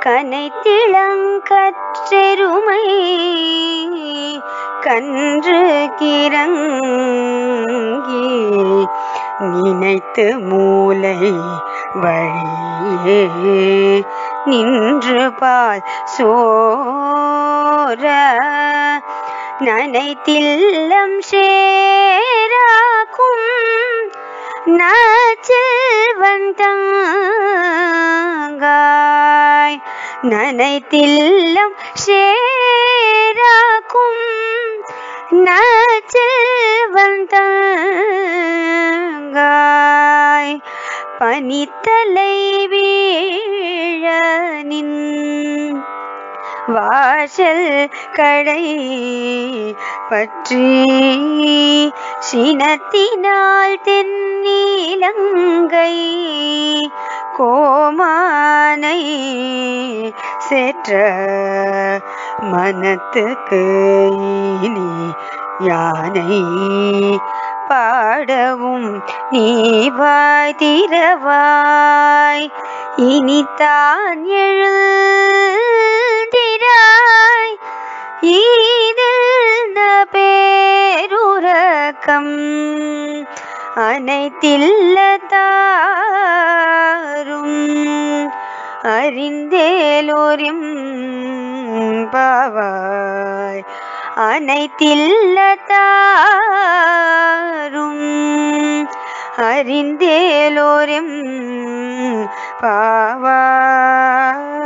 கனைத்திளங்கற்றெருமை கன்று கிறங்கி நினைத்து மூலை வழியே நின்று பால் சோர நனைத்தில்லம் சேராக்கும் நச்சல்வந்தாங்காய் நனைத்தில்லம் சேராக்கும் நச்சல்வந்தாங்காய் பனித்தலை வீழ நின் வாசல் கடை பற்றி சினத்தினால் தென்னிலங்கை கோமானை சேற்ற மனத்துக்கு இனி யானை பாடவும் நீ வாய் திறவாய் இனித்தான் எழுந்திராய் ஈதில் பேருறக்கம் அனைத்தில்லதாரும் அறிந்தேலோரிம் பாவாய் அனைத்தில்லதாரும் அறிந்தேலோரிம் பாவாய்